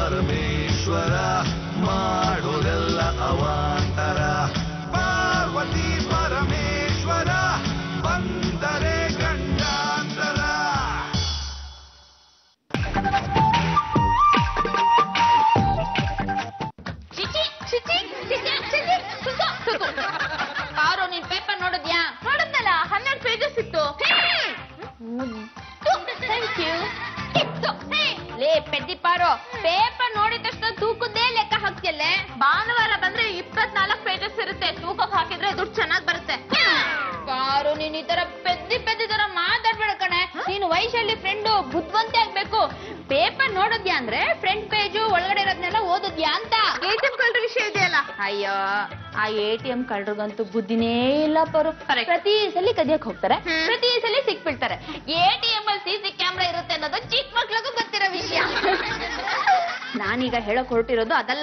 ಪರಮೇಶ್ವರ ಮಾಡೋದೆಲ್ಲ ಅವಾಂತರ ಪಾರ್ವತಿ ಪರಮೇಶ್ವರ ಬಂದರೆ ಗಂಡಾಂತರ ಚಿಚಿ ಚಿಚಿ ಚಿಚಿ ಚಿಚಿ ಸುತ್ತು ಸುತ್ತು ಪಾರು ನೀನ್ ಪೇಪರ್ ನೋಡಿದ್ಯಾ ನೋಡಿದ್ನಲ್ಲ ಹನ್ನೆರಡು ಪೇಜಸ್ ಇತ್ತು ಥ್ಯಾಂಕ್ ಯು ಇತ್ತು ಲೇ ಪೆದ್ದಿ ಪಾರು ಪೇಪರ್ ನೋಡಿದ ತಕ್ಷಣ ತೂಕದ್ದೇ ಲೆಕ್ಕ ಹಾಕ್ತಿಯಲ್ಲೇ ಭಾನುವಾರ ಬಂದ್ರೆ ಇಪ್ಪತ್ನಾಲ್ಕು ಪೇಜಸ್ ಇರುತ್ತೆ ತೂಕಕ್ಕೆ ಹಾಕಿದ್ರೆ ದುಡ್ಡು ಚೆನ್ನಾಗ್ ಬರುತ್ತೆ ಪಾರು ನೀನ್ ಈ ತರ ಪೆದ್ದಿ ಪೆದ್ದಿ ತರ ಮಾತಾಡ್ಬೇಡ ಕಣೆ ನೀನು ವೈಶಾಲಿ ಫ್ರೆಂಡು ಬುದ್ಧಿವಂತೆ ಆಗ್ಬೇಕು ಪೇಪರ್ ನೋಡಿದ್ಯಾ ಅಂದ್ರೆ ಫ್ರಂಟ್ ಪೇಜು ಒಳಗಡೆ ಇರೋದ್ನೆಲ್ಲ ಓದಿದ್ಯಾ ಅಂತ ಎಟಿಎಂ ಕಳ್ರ ವಿಷಯ ಇದೆಯಲ್ಲ ಅಯ್ಯೋ ಆ ಎಟಿಎಂ ಕಳ್ರಿಗಂತೂ ಬುದ್ಧಿನೇ ಇಲ್ಲ ಪರು ಪ್ರತಿ ಸಲ ಕದಿಯಕ್ ಹೋಗ್ತಾರೆ ಪ್ರತಿ ಸಲ ಸಿಕ್ಬಿಡ್ತಾರೆ ಎಟಿಎಂ ಅಲ್ಲಿ ಸಿಸಿ ಕ್ಯಾಮ್ರಾ ಇರುತ್ತೆ ಅನ್ನೋದು ಚಿಕ್ಕ ಮಕ್ಳಿಗೂ ಗೊತ್ತಿರೋ ವಿಷಯ ನಾನೀಗ ಹೇಳಕ್ ಹೊರಟಿರೋದು ಅದಲ್ಲ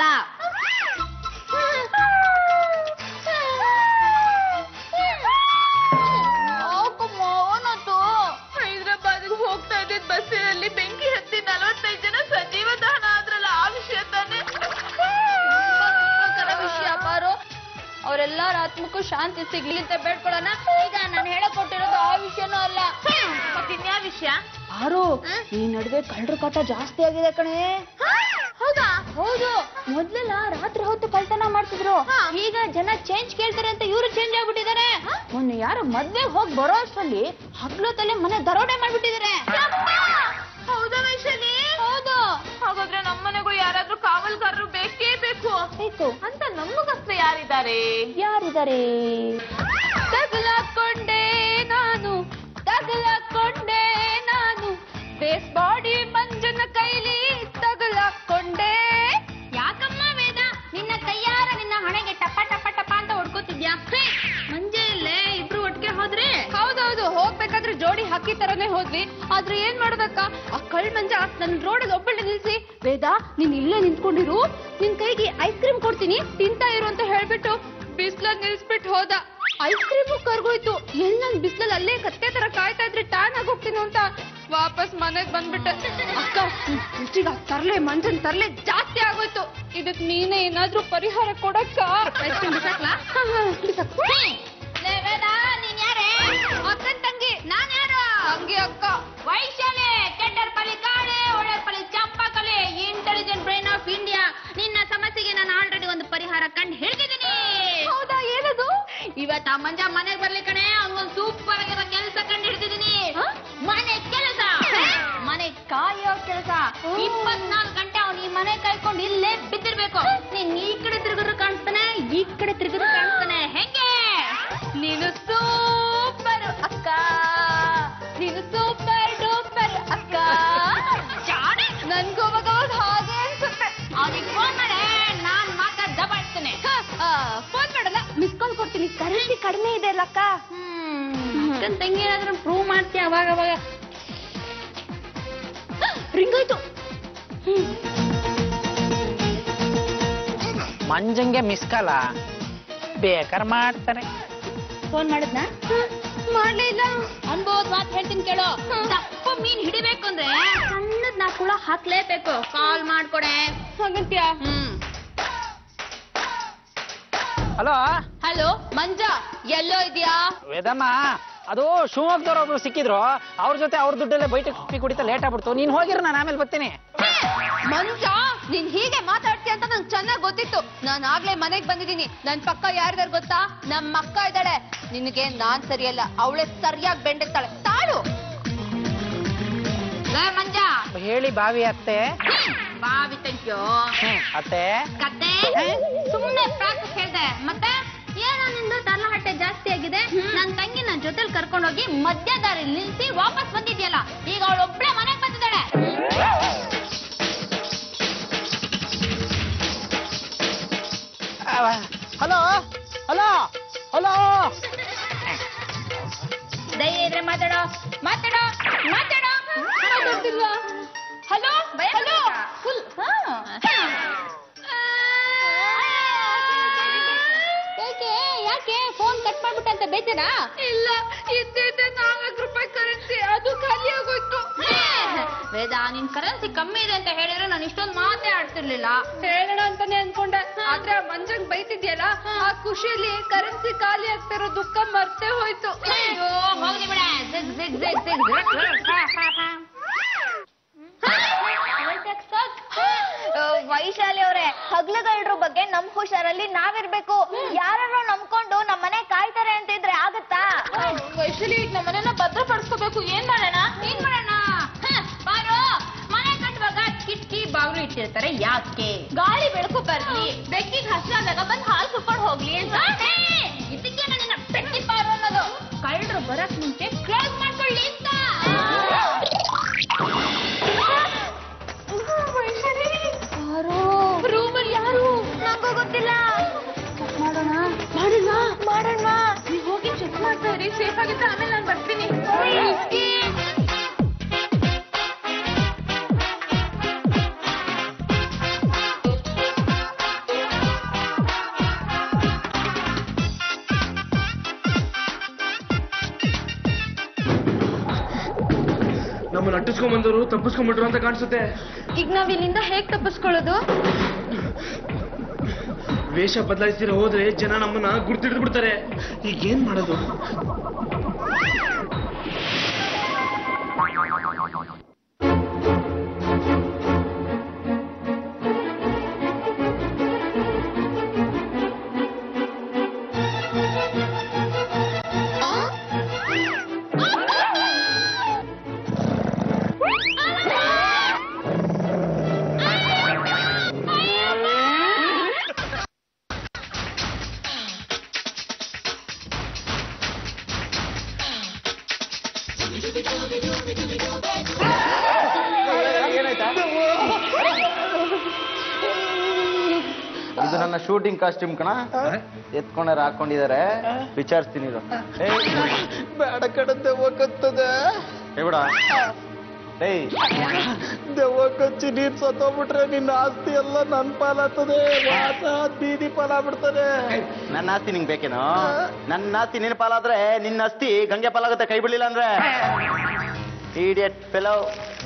ಹೈದರಾಬಾದ್ಗೆ ಹೋಗ್ತಾ ಇದ್ದಿದ್ ಬಸ್ಸಿನಲ್ಲಿ ಬೆಂಕಿ ಹತ್ತಿ ನಲವತ್ತೈದು ಜನ ಸಜೀವ ದಹನ ಆದ್ರಲ್ಲ ಆ ವಿಷಯ ತಾನೇ ವಿಷಯ ಪಾರು ಅವರೆಲ್ಲರ ಆತ್ಮಕ್ಕೂ ಶಾಂತಿ ಸಿಗ್ಲಿ ಅಂತ ಬೇಡ್ಕೊಳ್ಳೋಣ ಈಗ ನಾನು ಹೇಳಕ್ ಕೊಟ್ಟಿರೋದು ಆ ವಿಷಯನೂ ಅಲ್ಲ ಮತ್ತಿನ್ಯಾವ ವಿಷಯ ಪಾರು ಈ ನಡುವೆ ಕಳ್ಳರ ಕಾಟ ಜಾಸ್ತಿ ಆಗಿದೆ ಕಣೆ ಹೌದಾ ಹೌದು ಮೊದ್ಲೆಲ್ಲ ರಾತ್ರಿ ಹೊತ್ತು ಕಳ್ತನ ಮಾಡ್ತಿದ್ರು ಈಗ ಜನ ಚೇಂಜ್ ಕೇಳ್ತಾರೆ ಅಂತ ಇವರು ಚೇಂಜ್ ಆಗ್ಬಿಟ್ಟಿದ್ದಾರೆ ಮೊನ್ನೆ ಯಾರು ಮದ್ವೆಗೆ ಹೋಗಿ ಬರೋ ಅಷ್ಟರಲ್ಲಿ ಹಗ್ಲೊತ್ತಲ್ಲೇ ಮನೆ ದರೋಡೆ ಮಾಡ್ಬಿಟ್ಟಿದ್ದಾರೆ ಹೌದಾ ವೈಶಾಲಿ ಹೌದು ಹಾಗಾದ್ರೆ ನಮ್ಮನೆಗೂ ಯಾರಾದ್ರೂ ಕಾವಲ್ಗಾರರು ಬೇಕೇ ಬೇಕು ಬೇಕು ಅಂತ ನಮಗಸ್ತ್ರ ಯಾರಿದ್ದಾರೆ ಯಾರಿದ್ದಾರೆ ತಗಲಾಕೊಂಡೆ ನಾನು ತಗಲಾಕೊಂಡೆ ನಾನು ಬೇಸ್ ಬಾಡಿ ಮಂಜನ ಕೈಲಿ ತಗಲಾಕೊಂಡೆ ಯಾಕಮ್ಮ ವೇದ ನಿನ್ನ ಕೈಯಾರ ನಿನ್ನ ಹಣೆಗೆ ಟಪ ಟಪ ಟಪ ಅಂತ ಹೊಡ್ಕೋತಿದ್ಯಾ ಮಂಜೆ ಇಲ್ಲೇ ಇಬ್ರು ಒಟ್ಟಿಗೆ ಹೋದ್ರೆ ಹೌದೌದು ಹೋಗ್ಬೇಕಾದ್ರೆ ಜೋಡಿ ಹಕ್ಕಿ ತರನೇ ಹೋದ್ವಿ ಆದ್ರೆ ಏನ್ ಮಾಡ್ಬೇಕಾ ಆ ಕಳ್ ಮಂಜ ನನ್ ರೋಡಲ್ಲಿ ಒಬ್ಬಳೆ ನಿಲ್ಸಿ ವೇದ ನೀನ್ ಇಲ್ಲೇ ನಿಂತ್ಕೊಂಡಿರು ನಿನ್ ಕೈಗೆ ಐಸ್ ಕ್ರೀಮ್ ಕೊಡ್ತೀನಿ ತಿಂತಾ ಇರು ಅಂತ ಹೇಳ್ಬಿಟ್ಟು ಬಿಸ್ಲಲ್ಲಿ ನಿಲ್ಸ್ಬಿಟ್ಟು ಹೋದ ಐಸ್ ಕ್ರೀಮು ಕರ್ಗೋಯ್ತು ಎಲ್ ನನ್ ಬಿಸ್ಲಲ್ಲಿ ಅಲ್ಲೇ ಕತ್ತೆ ತರ ಕಾಯ್ತಾ ಇದ್ರೆ ಟ್ಯಾನ್ ಆಗೋಗ್ತೀನಿ ಅಂತ ವಾಪಸ್ ಮನೆಗ್ ಬಂದ್ಬಿಟ್ಟೆ ಅಕ್ಕ ಈಗ ತರ್ಲೆ ಮಂಜನ್ ತರ್ಲೆ ಜಾಸ್ತಿ ಆಗೋಯ್ತು ಇದಕ್ ನೀನೇ ಏನಾದ್ರೂ ಪರಿಹಾರ ಕೊಡಕ್ಕ ಐಸ್ ಕ್ರೀಮ್ ಬಿಸಾಕ್ಲಾ ನೀನ್ ಯಾರೇ ಅಕ್ಕನ್ ತಂಗಿ ನಾನ್ ಯಾರು ತಂಗಿ ಅಕ್ಕ ವೈಶಾಲೆ ಕೆಟ್ಟರ್ ಪಲಿ ಕಾಳೆ ಒಳ್ಳೆ ಪಲಿ ಚಂಪಕಲೆ ಇಂಟೆಲಿಜೆಂಟ್ ಬ್ರೈನ್ ಆಫ್ ಇಂಡಿಯಾ ನಿನ್ನ ಸಮಸ್ಯೆಗೆ ನಾನು ಆಲ್ರೆಡಿ ಒಂದು ಪರಿಹಾರ ಕಂಡು ಹೇಳ್ತಿದ್ದೀನಿ ಹೌದಾ ಏನದು ಇವತ್ತ ಮಂಜ ಮನೆಗೆ ಬರ್ಲಿ ಕಣೆ ಅವ್ನ್ ಸೂಪರ್ ಆಗಿರೋ ಕೆಲಸ ಕಂಡು ಹಿಡ್ತಿದ್ದೀನಿ ಮನೆ ಕೆಲಸ ಮನೆ ಕಾಯೋ ಕೆಲಸ ಇಪ್ಪತ್ನಾಲ್ಕು ಗಂಟೆ ಅವ್ನು ಈ ಮನೆ ಕಾಯ್ಕೊಂಡು ಇಲ್ಲೇ ಬಿದ್ದಿರ್ಬೇಕು ನೀನ್ ಈ ಕಡೆ ತಿರುಗಿದ್ರು ಕಾಣಿಸ್ತಾನೆ ಈ ಕಡೆ ತಿರುಗಿದ್ರು ಕಾಣಿಸ್ತಾನೆ ಹೆಂಗೆ ನೀನು ಸೂಪರ್ ಅಕ್ಕ ನೀನು ಸೂಪರ್ ಡೂಪರ್ ಅಕ್ಕ ಜಾಣೆ ನನ್ಗೂ ಅವಾಗ ಅವಾಗ ಹಾಗೆ ಅನ್ಸುತ್ತೆ ಅವ್ನಿಗೆ ಫೋನ್ ಮಾಡೆ ನಾನ್ ಮಾತ್ರ ದಬಾಡ್ತೇನೆ ಫೋನ್ ಮಾಡಲ್ಲ ಮಿಸ್ ಕಾಲ್ ಕೊಡ್ತೀನಿ ಕರೆನ್ಸಿ ಕಡಿಮೆ ಇದೆ ಅಲ್ಲ ಅಕ್ಕ ಅಕ್ಕನ್ ತಂಗಿ ಏನಾದ್ರೂ ಪ್ರೂವ್ ಮಾಡ್ತೀಯ ಅವಾಗ ಅವಾಗ ರಿಂಗ್ ಆಯ್ತು ಮಂಜಂಗೆ ಮಿಸ್ ಕಾಲ ಬೇಕಾರ್ ಮಾಡ್ತಾರೆ ಫೋನ್ ಮಾಡಿದ್ನಾ ಮಾಡ್ಲೇ ಇಲ್ಲ ಅನ್ಬೋದ್ ಮಾತು ಹೇಳ್ತೀನಿ ಕೇಳೋ ದಪ್ಪ ಮೀನ್ ಹಿಡಿಬೇಕು ಅಂದ್ರೆ ಸಣ್ಣದ್ ನಾ ಕೂಡ ಹಾಕ್ಲೇಬೇಕು ಕಾಲ್ ಮಾಡ್ಕೊಡೆ ಹಾಗಂತ್ಯ ಹ್ಮ್ ಹಲೋ ಹಲೋ ಮಂಜ ಎಲ್ಲೋ ಇದೆಯಾ ವೇದಮ್ಮ ಅದು ಶಿವಮೊಗ್ಗದವ್ರು ಒಬ್ರು ಸಿಕ್ಕಿದ್ರು ಅವ್ರ ಜೊತೆ ಅವ್ರ ದುಡ್ಡಲ್ಲೇ ಬೈಟ್ ಕಾಫಿ ಕುಡಿತಾ ಲೇಟ್ ಆಗ್ಬಿಡ್ತು ನೀನ್ ಹೋಗಿರ ನಾನು ಆಮೇಲೆ ಬರ್ತೀನಿ ಮಂಜ ನೀನ್ ಹೀಗೆ ಮಾತಾಡ್ತೀಯ ಅಂತ ನಂಗೆ ಚೆನ್ನಾಗ್ ಗೊತ್ತಿತ್ತು ನಾನ್ ಆಗ್ಲೇ ಮನೆಗ್ ಬಂದಿದ್ದೀನಿ ನನ್ ಪಕ್ಕ ಯಾರ್ದಾರ್ ಗೊತ್ತಾ ನಮ್ಮ ಅಕ್ಕ ಇದ್ದಾಳೆ ನಿನಗೆ ನಾನ್ ಸರಿಯಲ್ಲ ಅವಳೆ ಸರಿಯಾಗಿ ಬೆಂಡಿರ್ತಾಳೆ ತಾಳು ಮಂಜ ಹೇಳಿ ಬಾವಿ ಅತ್ತೆ ಬಾವಿ ತೆಗ್ಯೋ ಹ್ಮ್ ಅತ್ತೆ ಕತೆ ಸುಮ್ನೆ ಪ್ರಾಕ್ಟೀಸ್ ಹೇಳ್ದೆ ಮತ್ತೆ ಏನೋ ನಿಂದು ತರಲಹಟ್ಟೆ ಜಾಸ್ತಿ ಆಗಿದೆ ನನ್ ತಂಗಿ ನನ್ ಜೊತೆಲಿ ಕರ್ಕೊಂಡೋಗಿ ಮಧ್ಯ ದಾರಿ ನಿಲ್ಸಿ ವಾಪಸ್ ಬಂದಿದ್ಯಲ್ಲ ಈಗ ಅವಳು ಒಬ್ಳೆ ಮನೆಗ್ ಬಂದಿದ್ದಾಳೆ ಹಲೋ ಹಲೋ ಹಲೋ ಧೈರ್ಯ ಇದ್ರೆ ಮಾತಾಡೋ ಮಾತಾಡೋ ಮಾತಾಡೋ ಮಾತಾಡ್ತಿಲ್ವಾ ಹಲೋ ಹಲೋ ಫುಲ್ ಯಾಕೆ ಯಾಕೆ ಫೋನ್ ಕಟ್ ಮಾಡ್ಬಿಟ್ಟೆ ಅಂತ ಬೇಜಾರಾ ಇಲ್ಲ ಇದ್ದಿದ್ದೆ ನಾಲ್ಕು ರೂಪಾಯಿ ಕರೆನ್ಸಿ ಅದು ಖಾಲಿ ಆಗೋಯ್ತು ವೇದ ನಿನ್ ಕರೆನ್ಸಿ ಕಮ್ಮಿ ಇದೆ ಅಂತ ಹೇಳಿದ್ರೆ ನಾನು ಇಷ್ಟೊಂದು ಮಾತೇ ಆಡ್ತಿರ್ಲಿಲ್ಲ ಹೇಳೋಣ ಅಂತಾನೆ ಅನ್ಕೊಂಡೆ ಆದ್ರೆ ಆ ಮಂಜಂಗ್ ಬೈತಿದ್ಯಲ್ಲ ಆ ಖುಷಿಲಿ ಕರೆನ್ಸಿ ಖಾಲಿ ಆಗ್ತಿರೋ ದುಃಖ ಮರ್ತೇ ಹೋಯ್ತು ಅಯ್ಯೋ ಹೋಗ್ಲಿ ಬಿಡ ಜಿಗ್ ಜಿಗ್ ಜಿಗ್ ಜಿಗ್ ವೈಶಾಲಿ ಅವರೇ ಹಗ್ಲಗಳ್ರ ಬಗ್ಗೆ ನಮ್ ಹುಷಾರಲ್ಲಿ ನಾವಿರ್ಬೇಕು ಯಾರು ನಂಬ್ಕೊಂಡು ನಮ್ಮನೆ ಕಾಯ್ತಾರೆ ಅಂತ ಇದ್ರೆ ಆಗತ್ತಾ ವೈಶಾಲಿ ಈಗ ನಮ್ಮನೆಲ್ಲ ಭದ್ರಪಡಿಸ್ಕೋಬೇಕು ಏನ್ ಮಾಡೋಣ ಏನ್ ಮಾಡೋಣ ಹ, ಬಾರೋ ಮನೆ ಕಟ್ಟುವಾಗ ಕಿಟಕಿ ಬಾಗಿಲು ಇಟ್ಟಿರ್ತಾರೆ ಯಾಕೆ ಗಾಳಿ ಬೆಳಕು ಬರ್ಲಿ ಬೆಕ್ಕಿಗೆ ಹಸಿರಾದಾಗ ಬಂದ್ ಹಾಲು ಕುಡ್ಕೊಂಡು ಹೋಗ್ಲಿ ಅಂತ ಇದಕ್ಕೆ ನನ್ನ ಬೆಕ್ಕಿ ಬಾರೋ ಅನ್ನೋದು ಕಳ್ಳರು ಬರಕ್ ಮುಂಚೆ ಕ್ಲೋಸ್ ಮಾಡ್ಕೊಳ್ಳಿ ಅಂತ ರೂಮಲ್ಲಿ ಯಾರು ನಂಗೂ ಗೊತ್ತಿಲ್ಲ ಮಾಡೋಣ ಮಾಡೋಣ ಮಾಡೋಣ ನೀವು ಹೋಗಿ ಚೆಕ್ ಮಾಡ್ತಾ ಇರಿ ಸೇಫ್ ಆಗಿದ್ರೆ ಆಮೇಲೆ ನಾನು ಬರ್ತೀನಿ ನಮ್ಮನ್ನ ಅಟ್ಟಿಸ್ಕೊಂಡ್ ಬಂದವರು ತಪ್ಪಿಸ್ಕೊಂಡ್ಬಿಟ್ರು ಅಂತ ಕಾಣಿಸುತ್ತೆ ಈಗ ನಾವ್ ಇಲ್ಲಿಂದ ಹೇಗ್ ತಪ್ಪಿಸ್ಕೊಳ್ಳೋದು ವೇಷ ಬದಲಾಯಿಸಿರ ಹೋದ್ರೆ ಜನ ನಮ್ಮನ್ನ ಗುರ್ತಿಡ್ದು ಬಿಡ್ತಾರೆ ಈಗ ಏನ್ ಮಾಡೋದು ಇದು ನನ್ನ ಶೂಟಿಂಗ್ ಕಾಸ್ಟ್ಯೂಮ್ ಕಣ ಎತ್ಕೊಂಡಾರ ಹಾಕೊಂಡಿದ್ದಾರೆ ವಿಚಾರಿಸ್ತೀನಿ ಇದು ಬೇಡ ಕಡ ದೆವ್ವ ಕತ್ತದೆ ಬಿಡ ಏಯ್ ದೆವ್ವ ಕಚ್ಚಿ ನೀರ್ ಸತ್ತೋಗ್ಬಿಟ್ರೆ ನಿನ್ನ ಆಸ್ತಿ ಎಲ್ಲ ನನ್ ಪಾಲಾಗ್ತದೆ ವಾಸ ಬೀದಿ ಪಾಲಾಗ್ಬಿಡ್ತದೆ ನನ್ನ ಆಸ್ತಿ ನಿಂಗೆ ಬೇಕೇನೋ ನನ್ನ ಆಸ್ತಿ ನಿನ್ನ ಪಾಲಾದ್ರೆ ನಿನ್ನ ಆಸ್ತಿ ಗಂಗೆ ಪಾಲಾಗುತ್ತೆ ಕೈ ಬಿಡ್ಲಿಲ್ಲ ಅಂದ್ರೆ ಇಡಿಯಟ್ ಫೆಲೋ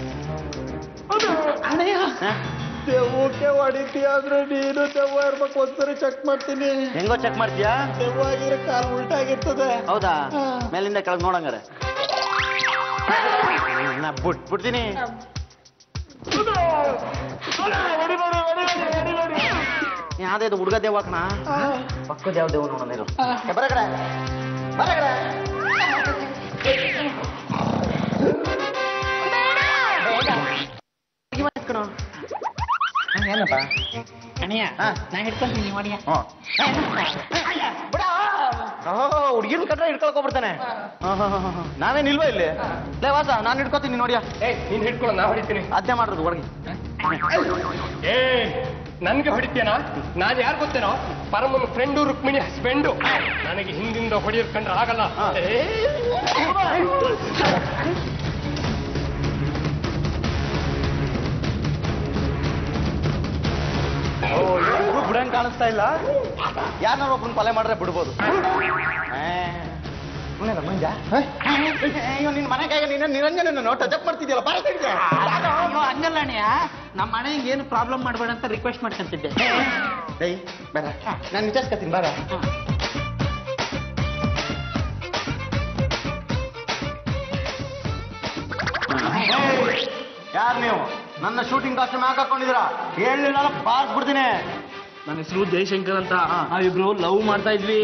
ದೆವ್ವಕ್ಕೆ ಹೊಡಿತೀಯ ಅಂದ್ರೆ ನೀನು ದೆವ್ವ ಇರ್ಬೇಕು ಒಂದ್ಸರಿ ಚೆಕ್ ಮಾಡ್ತೀನಿ ಹೆಂಗೋ ಚೆಕ್ ಮಾಡ್ತೀಯಾ ದೆವ್ವ ಆಗಿರೋ ಕಾಲ್ ಉಲ್ಟಾಗಿರ್ತದೆ ಹೌದಾ ಮೇಲಿಂದ ಕೆಳಗೆ ನೋಡಂಗಾರೆ ನಾ ಬಿಟ್ ಬಿಡ್ತೀನಿ ಯಾವ್ದೇ ಇದು ಹುಡುಗ ದೇವ ಕಣ ಪಕ್ಕದ ಯಾವ ದೇವ ನೋಡೋಣ ಇದು ಏ, ಬರ ಕಡೆ ಬರ ಕಡೆ ಕಣೋ ಏನಪ್ಪ ಅಣಿಯ ಹಾ. ನಾ ಹಿಡ್ಕೊಂತೀನಿ ಹೊಡಿಯ ಹುಡುಗಿನ ಕಟ್ರೆ ಹಿಡ್ಕೊಳ್ಕೊಬಿಡ್ತಾನೆ ನಾವೇನ್ ಇಲ್ವಾ ಇಲ್ಲಿ ಲೇ ವಾಸ ನಾನು ಹಿಡ್ಕೊತೀನಿ ನೋಡಿಯ ಏಯ್ ನೀನ್ ಹಿಡ್ಕೊಳ್ಳೋ ನಾ ಹೊಡಿತೀನಿ ಅದ್ನೇ ಮಾಡ್ರದು ಹುಡುಗಿ ಏ ನನ್ಗೆ ಹೊಡಿತೀಯನಾ ನಾನ್ ಯಾರು ಗೊತ್ತೇನೋ ಪರಮನ ಫ್ರೆಂಡು ರುಕ್ಮಿಣಿ ಹಸ್ಬೆಂಡು ನನಗೆ ಹಿಂದಿಂದ ಹೊಡಿಯೋದ್ ಕಂಡ್ರೆ ಆಗಲ್ಲ ಹಾ. ಏ, ಬಿಡಂಗ್ ಕಾಣಿಸ್ತಾ ಇಲ್ಲ ಯಾರನ್ನಾರು ಒಬ್ರನ್ನ ಕೊಲೆ ಮಾಡ್ರೆ ಬಿಡ್ಬೋದು ಮಂಜ ಅಯ್ಯೋ ನಿನ್ ಮನೆಗೆ ನೀನು ನಿರಂಜನ ಟಚಪ್ ಮಾಡ್ತಿದ್ಯಲ್ಲ ಬಾರ ಹಂಗಲ್ಲ ಅಣ್ಣ ನಮ್ಮ ಮನೆಗೆ ಏನು ಪ್ರಾಬ್ಲಮ್ ಮಾಡಬೇಡ ಅಂತ ರಿಕ್ವೆಸ್ಟ್ ಮಾಡ್ಕೊಂತಿದ್ದೆ ಏಯ್ ಬೇಡ ನಾನು ವಿಚಾರಿಸ್ಕತ್ತೀನಿ ಬಾರ ಯಾರು ನೀವು ನನ್ನ ಶೂಟಿಂಗ್ ಕಾಸ್ಟ್ಯೂಮ್ ಯಾಕೆ ಹಾಕೊಂಡಿದ್ದೀರಾ ಹೇಳಿಲ್ಲ ಬಾರ್ಸ್ ಬಿಡ್ತೀನಿ ನನ್ನ ಹೆಸರು ಜಯಶಂಕರ್ ಅಂತ ಹಾ. ನಾವಿಬ್ರು ಲವ್ ಮಾಡ್ತಾ ಇದ್ವಿ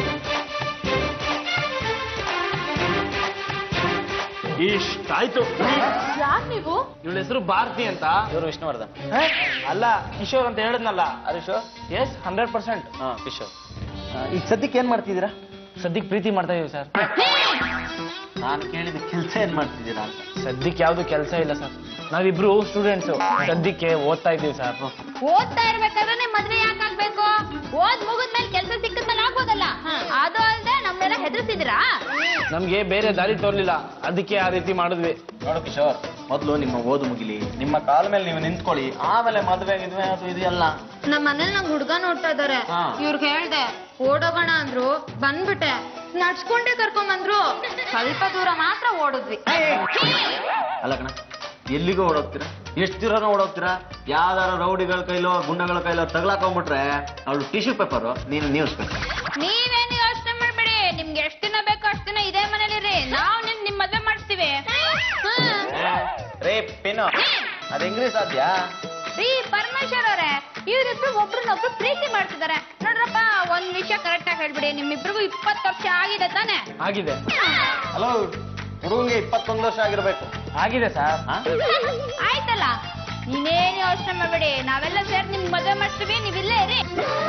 ಇಷ್ಟಾಯ್ತು ಯಾರ್ ನೀವು ಇವಳ ಹೆಸರು ಭಾರತಿ ಅಂತ ಇವರು ವಿಷ್ಣುವರ್ಧನ್ ಅಲ್ಲ ಕಿಶೋರ್ ಅಂತ ಹೇಳಿದ್ನಲ್ಲ ಹರೀಶು ಎಸ್ ಹಂಡ್ರೆಡ್ ಪರ್ಸೆಂಟ್ ಹಾ ಕಿಶೋರ್ ಆ, ಈಗ ಸದ್ಯಕ್ಕೆ ಏನ್ ಮಾಡ್ತಿದ್ದೀರಾ ಸದ್ಯಕ್ಕೆ ಪ್ರೀತಿ ಮಾಡ್ತಾ ಇದೀವಿ ಸರ್ ನಾನು ಕೇಳಿದ ಕೆಲಸ ಏನ್ ಮಾಡ್ತಿದ್ದೀರಾ ಅಂತ ಸದ್ಯಕ್ಕೆ ಯಾವ್ದು ಕೆಲಸ ಇಲ್ಲ ಸರ್ ನಾವಿಬ್ರು ಸ್ಟೂಡೆಂಟ್ಸ್ ಸದ್ಯಕ್ಕೆ ಓದ್ತಾ ಇದ್ದೀವಿ ಸರ್ ಓದ್ತಾ ಇರ್ಬೇಕಾದ್ರೆ ಮದ್ವೆ ಯಾಕಾಗ್ಬೇಕು ಓದ್ ಮುಗಿದ್ಮೇಲೆ ಕೆಲಸ ಸಿಕ್ಕಿದ್ಮೇಲೆ ಆಗ್ಬೋದಲ್ಲ ಅದು ಅಲ್ದೆ ನಮ್ನೆಲ್ಲ ಹೆದರ್ಸಿದಿರಾ ನಮ್ಗೆ ಬೇರೆ ದಾರಿ ತೋರ್ಲಿಲ್ಲ ಅದಕ್ಕೆ ಆ ರೀತಿ ಮಾಡಿದ್ವಿ ನೋಡು ಕಿಶೋರ್ ಮೊದಲು ನಿಮ್ಮ ಓದು ಮುಗಿಲಿ ನಿಮ್ಮ ಕಾಲ ಮೇಲೆ ನೀವು ನಿಂತ್ಕೊಳ್ಳಿ ಆಮೇಲೆ ಮದುವೆ ಗಿದ್ವೆ ಅದು ಇದು ಎಲ್ಲ ನಮ್ಮ ಮನೇಲಿ ನಂಗ್ ಹುಡ್ಗ ನೋಡ್ತಾ ಇದಾರೆ ಹಾ. ಇವ್ರಿಗೆ ಹೇಳ್ದೆ ಓಡೋಗೋಣ ಅಂದ್ರು ಬಂದ್ಬಿಟ್ಟೆ ನಡ್ಸ್ಕೊಂಡೇ ಕರ್ಕೊಂಡ್ ಬಂದ್ರು ಸ್ವಲ್ಪ ದೂರ ಮಾತ್ರ ಓಡಿದ್ವಿ ಅಲ್ಲ ಕಣ ಎಲ್ಲಿಗೂ ಓಡೋಗ್ತೀರಾ ಎಷ್ಟು ದೂರನೂ ಓಡೋಗ್ತೀರಾ ಯಾವ್ದಾರ ರೌಡಿಗಳ ಕೈಲೋ ಗುಂಡಗಳ ಕೈಲೋ ತಗ್ಲಾಕೊಂಡ್ಬಿಟ್ರೆ ಅವಳು ಟಿಶ್ಯೂ ಪೇಪರು ನೀನು ನ್ಯೂಸ್ ಪೇಪರ್ ನೀವೇನು ಯೋಚನೆ ಮಾಡ್ಬೇಡಿ ನಿಮ್ಗೆ ಎಷ್ಟ್ ದಿನ ಬೇಕೋ ಅಷ್ಟ್ ದಿನ ಇದೇ ಮನೇಲಿರಿ ನಾವು ನಿಮ್ ನಿಮ್ ಮದ್ವೆ ಮಾಡ್ತೀವಿ ಹ್ಮ್. ರೇ ಪೆನ್ನು ಅದು ಹೆಂಗ್ರಿ ಸಾಧ್ಯ ರೀ ಪರಮೇಶ್ವರ್ ಅವರೇ ಇವ್ರಿಬ್ರು ಒಬ್ರನ್ನೊಬ್ರು ಪ್ರೀತಿ ಮಾಡ್ತಿದ್ದಾರೆ ನೋಡ್ರಪ್ಪ ಒಂದ್ ವಿಷಯ ಕರೆಕ್ಟ್ ಆಗಿ ಹೇಳ್ಬಿಡಿ ನಿಮ್ಮಿಬ್ರಿಗೂ ಇಪ್ಪತ್ತು ವರ್ಷ ಆಗಿದೆ ತಾನೆ ಆಗಿದೆ ಹಲೋ ಹುಡುಗಂಗೆ ಇಪ್ಪತ್ತೊಂದು ವರ್ಷ ಆಗಿರ್ಬೇಕು ಆಗಿದೆ ಸರ್ ಹಾ? ಆಯ್ತಲ್ಲ ನೀವೇನು ಯೋಚನೆ ಮಾಡ್ಬೇಡಿ ನಾವೆಲ್ಲ ಸೇರಿ ನಿಮ್ ಮದ್ವೆ ಮಾಡ್ತೀವಿ ನೀವ್ ಇಲ್ಲೇ ಇರಿ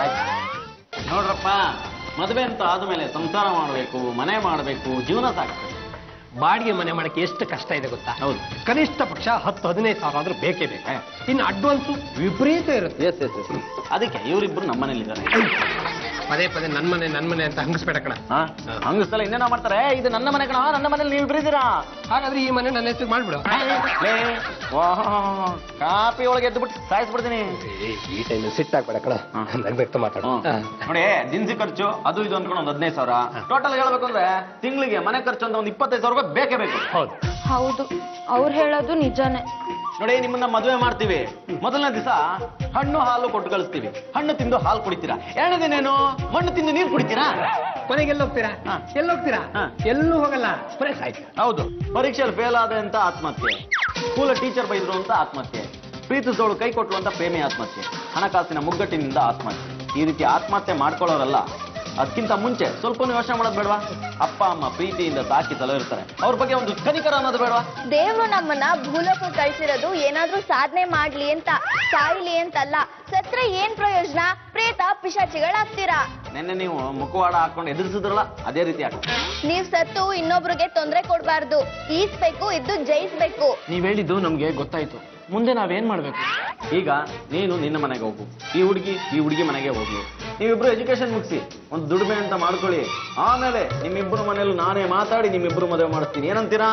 ನೋಡ್ರಪ್ಪ ಮದುವೆ ಅಂತ ಆದ್ಮೇಲೆ ಸಂಸಾರ ಮಾಡಬೇಕು ಮನೆ ಮಾಡಬೇಕು ಜೀವನ ಸಾಕ್ಬೇಕು ಬಾಡಿಗೆ ಮನೆ ಮಾಡಕ್ಕೆ ಎಷ್ಟು ಕಷ್ಟ ಇದೆ ಗೊತ್ತಾ ಹೌದು ಕನಿಷ್ಠ ಪಕ್ಷ ಹತ್ತು ಹದಿನೈದು ಸಾವಿರ ಆದ್ರೂ ಬೇಕೇ ಬೇಕು ಇನ್ನು ಅಡ್ವಾನ್ಸು ವಿಪರೀತ ಇರುತ್ತೆ ಎಸ್ ಎಸ್ ಎಸ್ ಅದಕ್ಕೆ ಇವರಿಬ್ರು ನಮ್ಮ ಮನೇಲಿದ್ದಾರೆ ಪದೇ ಪದೇ ನನ್ ಮನೆ ನನ್ ಮನೆ ಅಂತ ಹಂಗಿಸ್ಬೇಡ ಕಣ ಹಾ ಹಂಗಸ್ತಲ್ಲ ಇನ್ನೇನೋ ಮಾಡ್ತಾರೆ ಇದು ನನ್ನ ಮನೆ ಕಣ ನನ್ನ ಮನೇಲಿ ನೀವು ಇಬ್ಬರಿದ್ದೀರಾ ಹಾಗಾದ್ರೆ ಈ ಮನೆ ನನ್ನ ಹೆಸರು ಮಾಡ್ಬಿಡು ಲೇ, ವಾಹ್, ಕಾಪಿ ಒಳಗೆ ಎದ್ದು ಬಿಟ್ಟು ಸಾಯಿಸ್ಬಿಡ್ತೀನಿ ಈ ಟೈಮ್ ಸಿಟ್ಟಾಗ್ಬೇಡ ಕಣ ಹಾ. ನಗ್ಬೇಕು ಮಾತಾಡು ಹ್ಮ್. ನೋಡಿ ದಿನಸಿ ಖರ್ಚು ಅದು ಇದು ಅನ್ಕೊಂಡು ಒಂದು ಹದಿನೈದು ಸಾವಿರ ಟೋಟಲ್ ಹೇಳ್ಬೇಕು ಅಂದ್ರೆ ತಿಂಗಳಿಗೆ ಮನೆ ಖರ್ಚು ಅಂತ ಒಂದು ಇಪ್ಪತ್ತೈದು ಸಾವಿರ ರೂಪಾಯಿ ಬೇಕೇ ಬೇಕು ಹೌದು ಹೌದು ಅವ್ರು ಹೇಳೋದು ನಿಜಾನೇ ನೋಡಿ ನಿಮ್ಮನ್ನ ಮದುವೆ ಮಾಡ್ತೀವಿ ಮೊದಲನೇ ದಿವಸ ಹಣ್ಣು ಹಾಲು ಕೊಟ್ಟು ಕಳಿಸ್ತೀವಿ ಹಣ್ಣು ತಿಂದು ಹಾಲು ಕುಡಿತೀರಾ ಎರಡನೇ ದಿನ ಏನು ಮಣ್ಣು ತಿಂದು ನೀರು ಕುಡಿತೀರಾ ಕೊನೆಗೆ ಎಲ್ಲಿ ಹೋಗ್ತೀರಾ ಹಾ. ಎಲ್ಲಿ ಹೋಗ್ತೀರಾ ಹಾ. ಎಲ್ಲೂ ಹೋಗಲ್ಲ ಬರೀ ಸಾಯ್ತು ಹೌದು ಪರೀಕ್ಷೆಯಲ್ಲಿ ಫೇಲ್ ಆದ ಅಂತ ಆತ್ಮಹತ್ಯೆ ಸ್ಕೂಲ ಟೀಚರ್ ಬೈದ್ರು ಅಂತ ಆತ್ಮಹತ್ಯೆ ಪ್ರೀತಿಸೋಳು ಕೈ ಕೊಟ್ಲು ಅಂತ ಪ್ರೇಮಿ ಆತ್ಮಹತ್ಯೆ ಹಣಕಾಸಿನ ಮುಗ್ಗಟ್ಟಿನಿಂದ ಆತ್ಮಹತ್ಯೆ ಈ ರೀತಿ ಆತ್ಮಹತ್ಯೆ ಮಾಡ್ಕೊಳ್ಳೋರಲ್ಲ ಅದಕ್ಕಿಂತ ಮುಂಚೆ ಸ್ವಲ್ಪ ಯೋಚನೆ ಮಾಡೋದು ಬೇಡವಾ ಅಪ್ಪ ಅಮ್ಮ ಪ್ರೀತಿಯಿಂದ ಸಾಕಿ ಇರ್ತಾರೆ ಅವ್ರ ಬಗ್ಗೆ ಒಂದು ಕನಿಕರ ಅನ್ನೋದು ಬೇಡವಾ ದೇವ್ರು ನಮ್ಮನ್ನ ಭೂಲೋಕ ಕಳ್ಸಿರೋದು ಏನಾದ್ರೂ ಸಾಧನೆ ಮಾಡ್ಲಿ ಅಂತ ಸಾಯ್ಲಿ ಅಂತಲ್ಲ ಸತ್ರ ಏನ್ ಪ್ರಯೋಜನ ಪ್ರೇತ ಪಿಶಾಚಿಗಳಾಗ್ತೀರಾ ನಿನ್ನೆ ನೀವು ಮುಖವಾಡ ಹಾಕೊಂಡು ಎದುರಿಸಿದ್ರಲ್ಲ ಅದೇ ರೀತಿ ಆಗ ನೀವ್ ಸತ್ತು ಇನ್ನೊಬ್ರಿಗೆ ತೊಂದ್ರೆ ಕೊಡ್ಬಾರ್ದು ಈಸ್ಬೇಕು ಇದ್ದು ಜಯಿಸ್ಬೇಕು ನೀವ್ ಹೇಳಿದ್ದು ನಮ್ಗೆ ಗೊತ್ತಾಯ್ತು ಮುಂದೆ ನಾವೇನ್ ಮಾಡ್ಬೇಕು ಈಗ ನೀನು ನಿನ್ನ ಮನೆಗೆ ಹೋಗು ಈ ಹುಡುಗಿ ಈ ಹುಡುಗಿ ಮನೆಗೆ ಹೋಗ್ಲಿ ನೀವಿಬ್ರು ಎಜುಕೇಶನ್ ಮುಗಿಸಿ ಒಂದು ದುಡಿಮೆ ಅಂತ ಮಾಡ್ಕೊಳ್ಳಿ ಆಮೇಲೆ ನಿಮ್ಮಿಬ್ರು ಮನೇಲಿ ನಾನೇ ಮಾತಾಡಿ ನಿಮ್ಮಿಬ್ರು ಮದುವೆ ಮಾಡಿಸ್ತೀನಿ ಏನಂತೀರಾ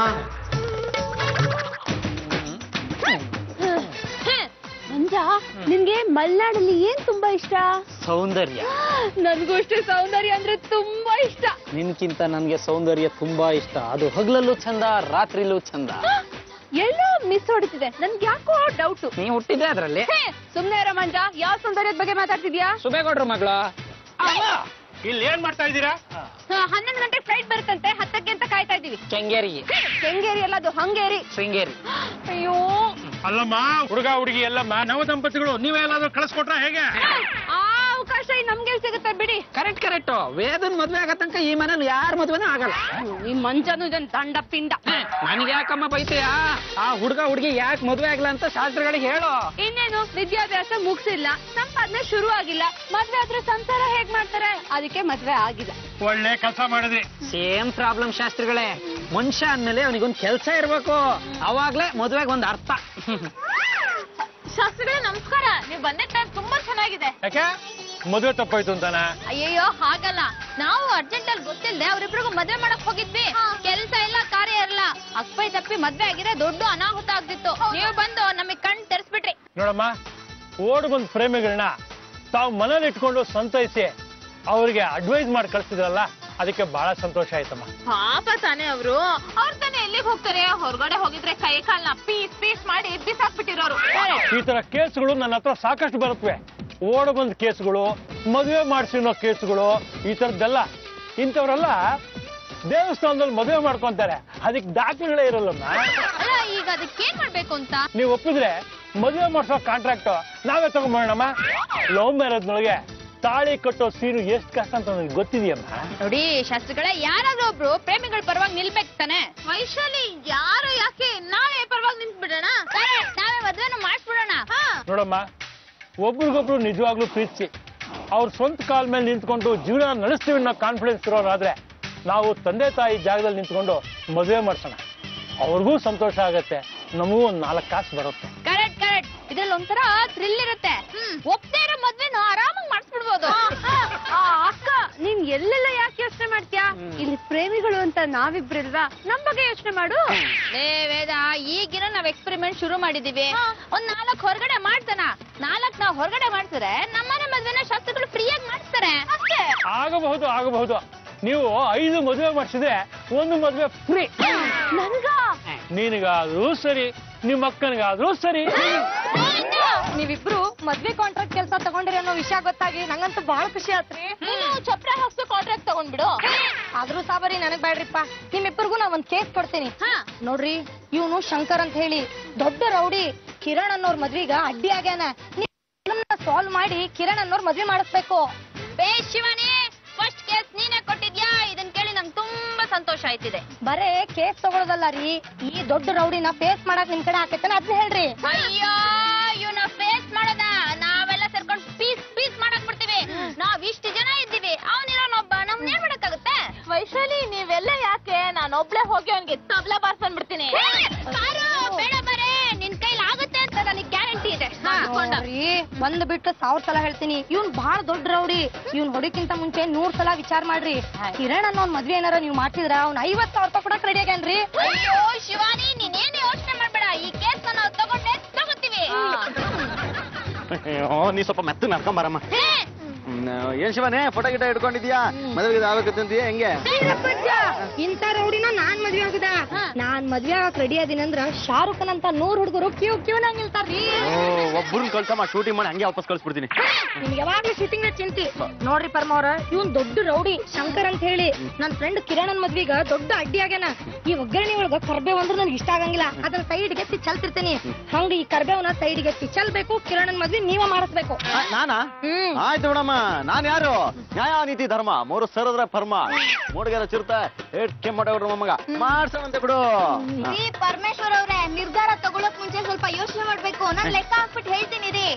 ಮಂಜ ನಿನ್ಗೆ ಮಲ್ನಾಡಲ್ಲಿ ಏನ್ ತುಂಬಾ ಇಷ್ಟ ಸೌಂದರ್ಯ ನನ್ಗೂ ಅಷ್ಟೇ ಸೌಂದರ್ಯ ಅಂದ್ರೆ ತುಂಬಾ ಇಷ್ಟ ನಿನ್ಕಿಂತ ನನ್ಗೆ ಸೌಂದರ್ಯ ತುಂಬಾ ಇಷ್ಟ ಅದು ಹಗಲಲ್ಲೂ ಚಂದ ರಾತ್ರಿಲೂ ಚಂದ ಎಲ್ಲೋ ಮಿಸ್ ಹೊಡಿತಿದೆ ನನ್ಗೆ ಯಾಕೋ ಡೌಟ್ ನೀ ಹುಟ್ಟಿದ್ದೆ ಅದ್ರಲ್ಲಿ ಸುಮ್ನೆ ಇರೋ ಮಂಜ ಯಾವ ಸೌಂದರ್ಯದ ಬಗ್ಗೆ ಮಾತಾಡ್ತಿದ್ಯಾ ಸುಬೇಗೌಡ್ರ ಮಗಳ ಇಲ್ಲಿ ಏನ್ ಮಾಡ್ತಾ ಇದ್ದೀರಾ ಹನ್ನೊಂದು ಗಂಟೆ ಫ್ಲೈಟ್ ಬರುತ್ತಂತೆ ಹತ್ತಕ್ಕೆ ಅಂತ ಕಾಯ್ತಾ ಇದೀವಿ ಕೆಂಗೇರಿಗೆ ಕೆಂಗೇರಿ ಅಲ್ಲ ಅದು ಹಂಗೇರಿ ಶೃಂಗೇರಿ ಅಯ್ಯೋ ಅಲ್ಲಮ್ಮ ಹುಡುಗ ಹುಡುಗಿ ಎಲ್ಲಮ್ಮ ನವ ದಂಪತಿಗಳು ನೀವೇ ಎಲ್ಲಾದ್ರೂ ಕಳಿಸ್ಕೊಟ್ರ ಹೇಗೆ ಆ ಅವಕಾಶ ನಮ್ಗೆ ಸಿಗುತ್ತೆ ಬಿಡಿ ಕರೆಕ್ಟ್ ಕರೆಕ್ಟ್ ವೇದನ್ ಮದ್ವೆ ಆಗೋ ತನಕ ಈ ಮನೇಲಿ ಯಾರ ಮದ್ವೆನೂ ಆಗಲ್ಲ ಈ ಮಂಜನು ಇದನ್ ದಂಡ ಪಿಂಡ ನನ್ಗೆ ಯಾಕಮ್ಮ ಬೈತೀಯ ಆ ಹುಡುಗ ಹುಡುಗಿ ಯಾಕೆ ಮದ್ವೆ ಆಗಲ್ಲ ಅಂತ ಶಾಸ್ತ್ರಗಳಿಗೆ ಹೇಳು ಇನ್ನೇನು ವಿದ್ಯಾಭ್ಯಾಸ ಮುಗಿಸಿಲ್ಲ ಸಂಪಾದನೆ ಶುರು ಆಗಿಲ್ಲ ಮದ್ವೆ ಆದ್ರೆ ಸಂಸಾರ ಹೇಗ್ ಮಾಡ್ತಾರೆ ಅದಕ್ಕೆ ಮದ್ವೆ ಆಗಿಲ್ಲ ಒಳ್ಳೆ ಕೆಲಸ ಮಾಡಿದ್ರಿ ಸೇಮ್ ಪ್ರಾಬ್ಲಮ್ ಶಾಸ್ತ್ರಿಗಳೇ ಮನುಷ್ಯ ಅಂದ್ಮೇಲೆ ಅವನಿಗೊಂದು ಕೆಲಸ ಇರ್ಬೇಕು ಅವಾಗ್ಲೇ ಮದ್ವೆಗೆ ಒಂದು ಅರ್ಥ ಶಾಸ್ತ್ರಿಗಳೇ ನಮಸ್ಕಾರ ನೀವು ಬಂದಿದ್ದ ಟೈಮ್ ತುಂಬಾ ಚೆನ್ನಾಗಿದೆ ಯಾಕೆ ಮದುವೆ ತಪ್ಪಾಯ್ತು ಅಂತಾನ ಅಯ್ಯಯ್ಯೋ ಹಾಗಲ್ಲ ನಾವು ಅರ್ಜೆಂಟ್ ಅಲ್ಲಿ ಗೊತ್ತಿಲ್ಲದೆ ಅವ್ರಿಬ್ರಿಗೂ ಮದ್ವೆ ಮಾಡಕ್ ಹೋಗಿದ್ವಿ ಕೆಲ್ಸ ಇಲ್ಲ ಕಾರ್ಯ ಇರಲ್ಲ ಅಪ್ಪೈ ತಪ್ಪಿ ಮದ್ವೆ ಆಗಿದೆ ದೊಡ್ಡ ಅನಾಹುತ ಆಗ್ತಿತ್ತು ನೀವು ಬಂದು ನಮಗ್ ಕಣ್ ತೆರೆಸ್ಬಿಟ್ರಿ ನೋಡಮ್ಮ ಓಡ್ ಬಂದ್ ಪ್ರೇಮಿಗಳನ್ನ ತಾವು ಮನೇಲಿ ಇಟ್ಕೊಂಡು ಸಂತೈಸಿ ಅವ್ರಿಗೆ ಅಡ್ವೈಸ್ ಮಾಡಿ ಕಳ್ಸಿದ್ರಲ್ಲ ಅದಕ್ಕೆ ಬಹಳ ಸಂತೋಷ ಆಯ್ತಮ್ಮ ಪಾಪ ತಾನೇ ಅವರು ಅವ್ರ ತಾನೇ ಎಲ್ಲಿಗೆ ಹೋಗ್ತಾರೆ ಹೊರಗಡೆ ಹೋಗಿದ್ರೆ ಕೈ ಕಾಲ್ನ ಪೀಸ್ ಪೀಸ್ ಮಾಡಿ ಬಿಸಾಕ್ಬಿಟ್ಟಿರೋರು ಈ ತರ ಕೇಸ್ಗಳು ನನ್ನ ಹತ್ರ ಸಾಕಷ್ಟು ಬರುತ್ತವೆ ಓಡ್ ಬಂದ್ ಕೇಸ್ಗಳು ಮದುವೆ ಮಾಡಿಸಿರೋ ಕೇಸ್ಗಳು ಈ ತರದ್ದೆಲ್ಲ ಇಂಥವ್ರೆಲ್ಲ ದೇವಸ್ಥಾನದಲ್ಲಿ ಮದುವೆ ಮಾಡ್ಕೊಂತಾರೆ ಅದಕ್ಕೆ ದಾಖಲೆಗಳೇ ಇರಲ್ಲಮ್ಮ ಅಲ್ಲ ಈಗ ಅದಕ್ಕೇನ್ ಮಾಡ್ಬೇಕು ಅಂತ ನೀವು ಒಪ್ಪಿದ್ರೆ ಮದುವೆ ಮಾಡಿಸೋ ಕಾಂಟ್ರಾಕ್ಟ್ ನಾವೇ ತಗೊಂಬೋಣಮ್ಮ ಲವ್ ಮ್ಯಾರೇಜ್ನೊಳಗೆ ತಾಳಿ ಕಟ್ಟೋ ಸೀನು ಎಷ್ಟು ಕಷ್ಟ ಅಂತ ನನಗೆ ಗೊತ್ತಿದೆಯಮ್ಮ ನೋಡಿ ಶಾಸ್ತ್ರಿಗಳೇ ಯಾರಾದ್ರೂ ಒಬ್ರು ಪ್ರೇಮಿಗಳ ಪರವಾಗಿ ನಿಲ್ಬೇಕು ತಾನೆ ವೈಶಾಲಿ ಯಾರು ಯಾಕೆ ನಾವೇ ಪರವಾಗಿ ನಿಂತ್ಬಿಡೋಣ ನಾವೇ ಮದ್ವೆನ ಮಾಡಿಸ್ಬಿಡೋಣ ನೋಡಮ್ಮ ಒಬ್ರಿಗೊಬ್ರು ನಿಜವಾಗ್ಲೂ ಪ್ರೀತಿಸಿ ಅವ್ರ ಸ್ವಂತ ಕಾಲ ಮೇಲೆ ನಿಂತ್ಕೊಂಡು ಜೀವನ ನಡೆಸ್ತೀವಿ ಅನ್ನೋ ಕಾನ್ಫಿಡೆನ್ಸ್ ಇರೋರಾದ್ರೆ ನಾವು ತಂದೆ ತಾಯಿ ಜಾಗದಲ್ಲಿ ನಿಂತ್ಕೊಂಡು ಮದುವೆ ಮಾಡ್ಸೋಣ ಅವ್ರಿಗೂ ಸಂತೋಷ ಆಗತ್ತೆ ನಮಗೂ ಒಂದು ನಾಲ್ಕು ಕಾಸು ಬರುತ್ತೆ ಕರೆಕ್ಟ್ ಕರೆಕ್ಟ್ ಇದ್ರಲ್ಲಿ ಒಂಥರ ಥ್ರಿಲ್ ಇರುತ್ತೆ ಒಪ್ದೇ ಇರೋ ಮದ್ವೆನ ಆರಾಮಾಗಿ ಮಾಡಿಸ್ಬಿಡ್ಬೋದು ಆ ಅಕ್ಕ ನೀನ್ ಎಲ್ಲೆಲ್ಲ ಯಾಕೆ ಯೋಚನೆ ಮಾಡ್ತೀಯಾ ಇಲ್ಲಿ ಪ್ರೇಮಿಗಳು ಅಂತ ನಾವಿಬ್ರಿಲ್ವಾ ನಮ್ ಬಗ್ಗೆ ಯೋಚನೆ ಮಾಡು ಲೇ ವೇದ ಈಗಿನ ನಾವ್ ಎಕ್ಸ್ಪೆರಿಮೆಂಟ್ ಶುರು ಮಾಡಿದೀವಿ ಒಂದ್ ನಾಲ್ಕ್ ಹೊರಗಡೆ ಮಾಡ್ತಾನ ನಾಲ್ಕ್ ನಾವ್ ಹೊರಗಡೆ ಮಾಡ್ತಾರೆ ನಮ್ಮನೆ ಮದ್ವೆನ ಶಾಸ್ತ್ರಗಳು ಫ್ರೀಯಾಗಿ ಮಾಡಿಸ್ತಾರೆ ಅಷ್ಟೇ ಆಗಬಹುದು ಆಗಬಹುದು ನೀವು ಐದು ಮದುವೆ ಮಾಡಿಸಿದ್ರೆ ಒಂದು ಮದುವೆ ಫ್ರೀ ನನ್ಗ ನಿನಗಾದ್ರೂ ಸರಿ ನಿಮ್ಮ ಅಕ್ಕನಿಗಾದ್ರೂ ಸರಿ ನೀವಿಬ್ರು ಮದ್ವೆ ಕಾಂಟ್ರಾಕ್ಟ್ ಕೆಲಸ ತಗೊಂಡಿರಿ ಅನ್ನೋ ವಿಷಯ ಗೊತ್ತಾಗಿ ನಂಗಂತೂ ಬಹಳ ಖುಷಿ ಆತ್ರಿ ಚಪ್ರ ಹಾಕ್ಸೋ ಕಾಂಟ್ರಾಕ್ಟ್ ತಗೊಂಡ್ಬಿಡು ಆದ್ರೂ ಸಾಬರಿ ನನಗ್ ಬೇಡ್ರಿಪ್ಪ ನಿಮ್ಮಿಬ್ಬರಿಗೂ ನಾ ಒಂದ್ ಕೇಸ್ ಕೊಡ್ತೀನಿ ನೋಡ್ರಿ ಇವನು ಶಂಕರ್ ಅಂತ ಹೇಳಿ ದೊಡ್ಡ ರೌಡಿ ಕಿರಣ್ ಅನ್ನೋರ್ ಮದ್ವಿಗ ಅಡ್ಡಿ ಆಗ್ಯಾನ ಸಾಲ್ವ್ ಮಾಡಿ ಕಿರಣ್ ಅನ್ನೋರ್ ಮದ್ವೆ ಮಾಡಿಸ್ಬೇಕು ಬೇ ಶಿವಾನಿ ಫಸ್ಟ್ ಕೇಸ್ ನೀನೇ ಕೊಟ್ಟಿದ್ಯಾ ಇದನ್ ಕೇಳಿ ನಂಗೆ ತುಂಬಾ ಸಂತೋಷ ಆಯ್ತಿದೆ ಬರೇ ಕೇಸ್ ತಗೊಳೋದಲ್ಲ ರೀ ಈ ದೊಡ್ಡ ರೌಡಿನ ಫೇಸ್ ಮಾಡಕ್ ನಿಮ್ ಕಡೆ ಹಾಕೈತೇನ ಅದ್ನ ಹೇಳ್ರಿ ಅಯ್ಯೋ ಇವನ ಫೇಸ್ ಮಾಡದ ನಾವೆಲ್ಲ ಸೇರ್ಕೊಂಡು ಪೀಸ್ ಪೀಸ್ ಮಾಡಕ್ ಬಿಡ್ತೀವಿ ನಾವ್ ಇಷ್ಟು ಜನ ಇದ್ದೀವಿ ಅವನಿರೋನೊಬ್ಬ ನಮ್ನ ಏನ್ ಮಾಡಕ್ಕಾಗುತ್ತೆ ವೈಶಾಲಿ ನೀವೆಲ್ಲ ಯಾಕೆ ನಾನು ಒಬ್ಳೆ ಹೋಗಿ ಅವ್ನಿಗೆ ತಬ್ಲ ಬಾರ್ಸಂದ್ಬಿಡ್ತೀನಿ ಪಾರು, ಬೇಡ ಬರೇ ನಿನ್ ಕೈಲಿ ಆಗುತ್ತೆ ಅಂತ ನನಗೆ ಗ್ಯಾರಂಟಿ ಇದೆ ಹಾ, ಕೊಂಡ. ನೋಡ್ರಿ ಒಂದ್ ಬಿಟ್ಟು ಸಾವಿರ ಸಲ ಹೇಳ್ತೀನಿ ಇವ್ನ್ ಬಹಳ ದೊಡ್ಡ ರೌಡಿ ಇವ್ನ್ ಹೊಡಿಕ್ಕಿಂತ ಮುಂಚೆ ನೂರ್ ಸಲ ವಿಚಾರ ಮಾಡ್ರಿ ಕಿರಣ್ ಅನ್ನೋ ಒಂದ್ ಮದ್ವೆ ಏನಾರ ನೀವ್ ಮಾಡ್ತಿದ್ರ ಅವ್ನ ಐವತ್ ಸಾವಿರ ರೂಪಾಯಿ ಕೊಡಕ್ ರೆಡಿ ಆಗ್ಯಾನ್ರಿ ಅಯ್ಯೋ ಶಿವಾನಿ ನೀನೇನು ಯೋಚನೆ ಮಾಡ್ಬೇಡ ಈ ಕೇಸ್ ನಾವು ತಗೊಂಡೆ ತಗೋತೀವಿ ಅಯ್ಯೋ ನೀ ಸ್ವಲ್ಪ ಮೆತ್ತ ನಡ್ಕೊಂಬರಮ್ಮ ಹೇ, ಏನ್ ಶಿವನೇ ಫೋಟೋ ಗಿಟ ಹಿಡ್ಕೊಂಡಿದ್ಯಾ ಮದುವೆಗೆ ಆಗ್ಬೇಕಂತೀಯ ಹೆಂಗೆ ಇಂತ ರೌಡಿನ ನಾನ್ ಮದ್ವೆ ಆಗುದ ನಾನ್ ಮದ್ವೆ ಆಗಕ್ ರೆಡಿ ಅದೀನಂದ್ರ ಶಾರುಖ್ ಖಾನ್ ಅಂತ ನೂರ್ ಹುಡುಗರು ಕ್ಯೂ ಕ್ಯೂ ನಂಗ್ ನಿಲ್ತಾರ್ರಿ ಓ ಒಬ್ಬರನ್ನ ಕಳ್ಸಮ್ಮ ಶೂಟಿಂಗ್ ಮಾಡಿ ಹಂಗೆ ವಾಪಸ್ ಕಳ್ಸ್ಬಿಡ್ತೀನಿ ನಿಮ್ಗೆ ಯಾವಾಗ್ಲೂ ಶೂಟಿಂಗ್ ಚಿಂತಿ ನೋಡ್ರಿ ಪರ್ಮ ಅವ್ರ ಇವ್ನ್ ದೊಡ್ಡ ರೌಡಿ ಶಂಕರ್ ಅಂತ ಹೇಳಿ ನನ್ ಫ್ರೆಂಡ್ ಕಿರಣ್ ಮದ್ವಿಗ ದೊಡ್ಡ ಅಡ್ಡಿ ಆಗ್ಯಾನ ಈ ಒಗ್ಗರಣೆ ಒಳಗ ಕರ್ಬೇವ್ ಅಂದ್ರೆ ನನ್ಗೆ ಇಷ್ಟ ಆಗಂಗಿಲ್ಲ ಅದನ್ನ ಸೈಡ್ ಗೆತ್ತಿ ಚಲ್ತಿರ್ತೀನಿ ಹಂಗ ಈ ಕರ್ಬೇವ್ನ ಸೈಡ್ ಗೆತ್ತಿ ಚಲ್ಬೇಕು ಕಿರಣನ್ ಮದ್ವಿ ನೀವ ಮಾಡಿಸ್ಬೇಕು ಆ, ನಾನಾ ಹ್ಮ್ ಆಯ್ತು ಬಿಡಮ್ಮ ನಾನ್ ಯಾರು ನ್ಯಾಯ ನೀತಿ ಧರ್ಮ ಮೂರು ಸರದ್ರ ಪರ್ಮ ಮೂಡಿಗೆರ ಚಿರುತ ಏಟ್ಕೆ ಮಾಡೋಡ್ರ ಮೊಮ್ಮಗ ಮಾಡ್ಸೋಣಂತೆ ಬಿಡು ಹಾ. ಈ ಪರಮೇಶ್ವರ್ ಅವ್ರೆ ನಿರ್ಧಾರ ತಗೊಳಕ್ ಮುಂಚೆ ಸ್ವಲ್ಪ ಯೋಚನೆ ಮಾಡ್ಬೇಕು ನಾನ್ ಲೆಕ್ಕ ಹಾಕ್ಬಿಟ್ಟು ಹೇಳ್ತೀನಿ ರೀ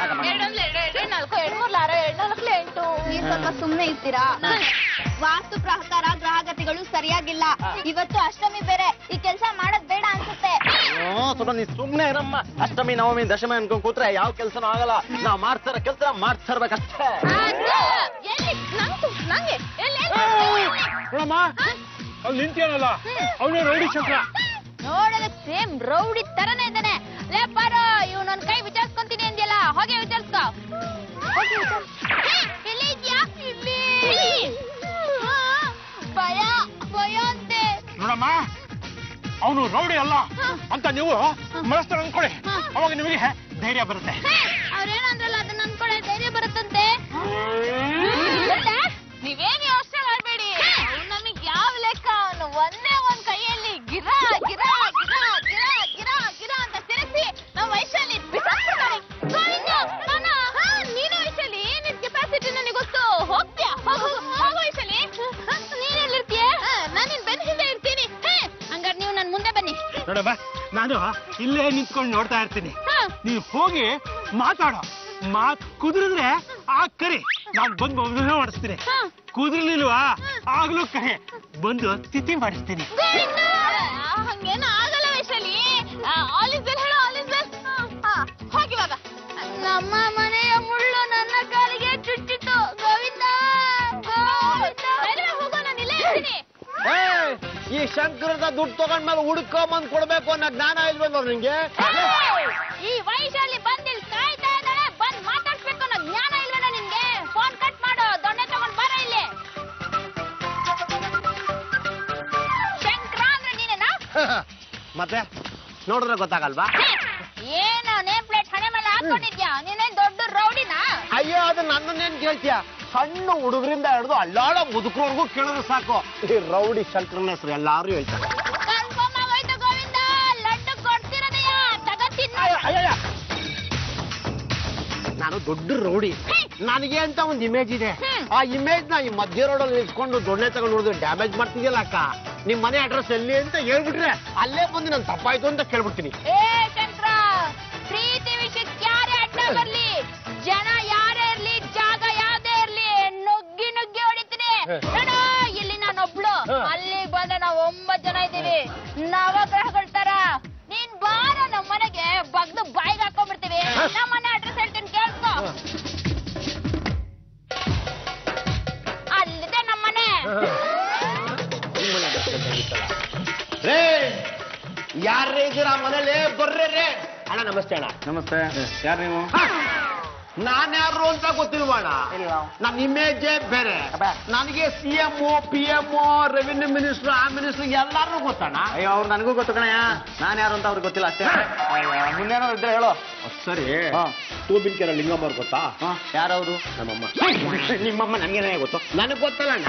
ನೀವ್ ಸ್ವಲ್ಪ ಸುಮ್ನೆ ಇರ್ತೀರಾ ವಾಸ್ತು ಪ್ರಕಾರ ಗ್ರಹಗತಿಗಳು ಸರಿಯಾಗಿಲ್ಲ ಇವತ್ತು ಅಷ್ಟಮಿ ಬೇರೆ ಈ ಕೆಲ್ಸ ಮಾಡದ್ ಬೇಡ ಅನ್ಸುತ್ತೆ ಅಯ್ಯೋ, ಸ್ವಲ್ಪ ನೀ ಸುಮ್ನೆ ಇರಮ್ಮ ಅಷ್ಟಮಿ ನವಮಿ ದಶಮಿ ಅನ್ಕೊಂಡ್ ಕೂತ್ರೆ ಯಾವ ಕೆಲ್ಸನೂ ಆಗಲ್ಲ ನಾವ್ ಮಾಡ್ತಾರ ಕೆಲ್ಸ ಮಾಡ್ತಿರ್ಬೇಕಷ್ಟೇ ಎಲ್ಲಿ ನಂಗೆ ನಂಗೆ ಎಲ್ಲಿ ನೋಡಮ್ಮ ಅಲ್ಲಿ ನಿಂತೇನಲ್ಲ ಅವನೇ ರೌಡಿ ಶಂಕರ ನೋಡೋದಕ್ ಸೇಮ್ ರೌಡಿ ತರನೇ ಇದ್ದಾನೆ ಲೇ ಪಾರ ಇವ್ ನನ್ ಕೈ ವಿಚಾರಿಸ್ಕೊಂತೀನಿ ಅಂದ್ಯಲ್ಲ ಹೋಗಿ ವಿಚಾರಿಸ್ಕೊ ಹೋಗಿ ವಿಚಾರ್ಸ್- ಹೇ, ಎಲ್ಲಿ ಇದ್ಯಾ ಇಲ್ಲಿ ಆ, ಭಯ ಭಯ ಅಂತೆ ನೋಡಮ್ಮ ಅವನು ರೌಡಿ ಅಲ್ಲ ಅಂತ ನೀವು ಮನಸ್ಸು ಅನ್ಕೊಳ್ಳಿ ಅವಾಗ ನಿಮಗೆ ಧೈರ್ಯ ಬರುತ್ತೆ ಹೇ, ಅವ್ರೇನಂದ್ರಲ್ಲ ಅದನ್ನ ಅನ್ಕೊಳ್ಳೆ ಧೈರ್ಯ ಬರುತ್ತಂತೆ ಮತ್ತೆ ನೀವೇನು ಯೋಚನೆ ಮಾಡಬೇಡಿ ನಮಗೆ ಯಾವ ಲೆಕ್ಕ ಅವನು ಒಂದೇ ಒಂದ್ ಕೈಯಲ್ಲಿ ಗಿರ ಗಿರ ಗಿರ ಗಿರ ಗಿರ ಗಿರ ಅಂತ ತಿರುಗಿಸಿ ನಮ್ಮ ವೈಶಾಲಿ ಬಿಸಾಕ್ಬಿಡ್ತಾನೆ ಗೋವಿಂದ, ನಾನ? ಹಾ, ನೀನು ವೈಶಾಲಿ ನಿನ್ ಕೆಪಾಸಿಟಿ ನನಗೆ ಗೊತ್ತು ಹೋಗ್ತೀಯಾ ಹೋಗು ಹೋಗು ವೈಶಾಲಿ ಹಾ, ನೀನೆಲ್ಲಿರ್ತೀಯ ನಾನು ನಿನ್ ಬೆನ್ನ ಹಿಂದೆ ಇರ್ತೀನಿ ಹೇ, ಹಂಗಾರೆ ನೀವು ನನ್ ಮುಂದೆ ಬನ್ನಿ ನೋಡಮ್ಮ ನಾನು ಇಲ್ಲೇ ನಿಂತ್ಕೊಂಡು ನೋಡ್ತಾ ಇರ್ತೀನಿ ಹಾ ನೀವು ಹೋಗಿ ಮಾತಾಡೋ ಮಾತ್ ಕುದುರಿದ್ರೆ ಆ ಕರಿ ನಾನ್ ಬಂದು ಮದುವೆ ಮಾಡಿಸ್ತೀನಿ ಕುದುರ್ಲಿಲ್ವಾ ಆಗ್ಲೂ ಕರೆ ಬಂದು ತಿಥಿ ಮಾಡಿಸ್ತೀನಿ ಗೋವಿಂದ! ಹಂಗೇನು ಆಗಲ್ಲ ವೈಶಾಲಿ ಆಲ್ ಇಸ್ ವೆಲ್ ಹೇಳು ಆಲ್ ಇಸ್ ವೆಲ್ ಹೋಗಿವಾಗ ನಮ್ಮ ಮನೆಯ ಮುಳ್ಳು ನನ್ನ ಕಾಲಿಗೆ ಚುಚ್ಚಿತು ಗೋವಿಂದ ಗೋವಿಂದ ಸರಿ, ಹೋಗು ನಾನು ಇಲ್ಲೇ ಇರ್ತೀನಿ ಈ ಶಂಕರದ ದುಡ್ಡು ತಗೊಂಡ್ಮೇಲೆ ಹುಡ್ಕೊಂಬಂದ್ ಕೊಡ್ಬೇಕು ಅನ್ನೋ ಜ್ಞಾನ ಇಲ್ವಲ್ಲ ನಿಂಗೆ ಈ ವೈಶಾಲಿ ಬಂದಿಲ್ ಕಾಯ್ತಾ ಇದ್ದಾಳೆ ಬಂದ್ ಮಾತಾಡ್ಸ್ಬೇಕು ಅನ್ನೋ ಜ್ಞಾನ ಇಲ್ವೇನೋ ನಿನ್ಗೆ ಫೋನ್ ಕಟ್ ಮಾಡು ದೊಣ್ಣೆ ತಗೊಂಡ್ ಬರ ಇಲ್ಲಿ ಶಂಕರ ಅಂದ್ರೆ ನೀನೇನಾ ಮತ್ತೆ ನೋಡಿದ್ರೆ ಗೊತ್ತಾಗಲ್ವಾ ಏನು ನೇಮ್ ಪ್ಲೇಟ್ ಹಣೆ ಮೇಲೆ ಹಾಕೊಂಡಿದ್ಯಾ ನೀನೇನ್ ದೊಡ್ಡ ರೌಡಿನಾ ಅಯ್ಯೋ ಅದು ನನ್ನನ್ನೇನ್ ಕೇಳ್ತೀಯ ಸಣ್ಣ ಹುಡುಗರಿಂದ ಹಿಡಿದು ಅಲ್ಲಾಡ ಮುದುಕರವರೆಗೂ ಕೇಳಿದ್ರೆ ಸಾಕು ಈ ರೌಡಿ ಶಂಕರನ ಹೆಸರು ಎಲ್ಲಾರು ಹೇಳ್ತಾರೆ ಕನ್ಫರ್ಮ್ ಆಗೋಯ್ತು ಗೋವಿಂದ ಲಡ್ಡು ಕೊಡ್ತಿರೋದಯ್ಯ ತಗತ್ತಿನ ಅಯ್ಯಯ್ಯ. ನಾನು ದೊಡ್ಡ ರೌಡಿ ನನಗೆ ಅಂತ ಒಂದು ಇಮೇಜ್ ಇದೆ ಆ ಇಮೇಜ್ ನ ಈ ಮಧ್ಯ ರೋಡಲ್ಲಿ ನಿಲ್ಸ್ಕೊಂಡು ದೊಣ್ಣೆ ತಗೊಂಡು ನೋಡಿದ್ರೆ ಡ್ಯಾಮೇಜ್ ಮಾಡ್ತಿದ್ಯಲ್ಲ ಅಕ್ಕ ನಿಮ್ ಮನೆ ಅಡ್ರೆಸ್ ಎಲ್ಲಿ ಅಂತ ಹೇಳ್ಬಿಟ್ರೆ ಅಲ್ಲೇ ಬಂದು ನಾನು ತಪ್ಪಾಯ್ತು ಅಂತ ಕೇಳ್ಬಿಡ್ತೀನಿ ಏ ಶಂಕರ ಪ್ರೀತಿ ವಿಷಯಕ್ಕೆ ಯಾರೇ ಅಡ್ಡ ಬರ್ಲಿ ಜನ ಯಾರೇ ಇರ್ಲಿ ಜಾಗ ಯಾವ್ದೇ ಇರ್ಲಿ ನುಗ್ಗಿ ನುಗ್ಗಿ ಹೊಡಿತೀನಿ ನೋಡು, ಇಲ್ಲಿ ನಾನೊಬ್ಳು ಅಲ್ಲಿಗೆ ಬಂದ್ರೆ ನಾವು ಒಂಬತ್ ಜನ ಇದ್ದೀವಿ ನವಗ್ರಹಗಳ ತರ ನೀನ್ ಬಾರ ನಮ್ಮ ಮನೆಗೆ ಬಗ್ದು ಬಾಯಿಗೆ ಹಾಕೊಂಡ್ಬಿಡ್ತೀವಿ ನಮ್ಮ ಮನೆ ಅಡ್ರೆಸ್ ಹೇಳ್ತೀನಿ ಕೇಳ್ಕೊ ಅಲ್ಲಿದೆ ನಮ್ಮ ಮನೆ ರೇ ಯಾರೇ ಇದ್ದೀರಾ ಮನೇಲಿ ಬರ್ರೇ ರೇ ಅಣ್ಣ ನಮಸ್ತೆ ಅಣ್ಣ ನಮಸ್ತೆ ಯಾರು ನೀವು ನಾನ್ಯಾರು ಅಂತ ಗೊತ್ತಿಲ್ವಾಣ ನನ್ನ ಇಮೇಜೇ ಬೇರೆ ಅಬ್ಬಾ. ನನಗೆ C M P M revenue minister ಆ ಮಿನಿಸ್ಟರ್ ಎಲ್ಲಾರು ಗೊತ್ತಣ್ಣ ಅಯ್ಯೋ ಅವ್ರು ನನಗೂ ಗೊತ್ತು ಕಣಯ್ಯ ನಾನು ಯಾರು ಅಂತ ಅವ್ರಿಗೆ ಗೊತ್ತಿಲ್ಲ ಅಷ್ಟೇ ಮುಂದೇನೋ ಇದ್ರೆ ಹೇಳು ಸರಿ ಹಾ. ತೂಬಿನ್ಕೆರೆ ಲಿಂಗಮ್ಮ ಅವ್ರು ಗೊತ್ತಾ ಹಾ, ಯಾರವ್ರು ನಮ್ಮಮ್ಮ ನಿಮ್ಮಮ್ಮ ನನಗೇನೇ ಗೊತ್ತು ನನಗೆ ಗೊತ್ತಲ್ಲಣ್ಣ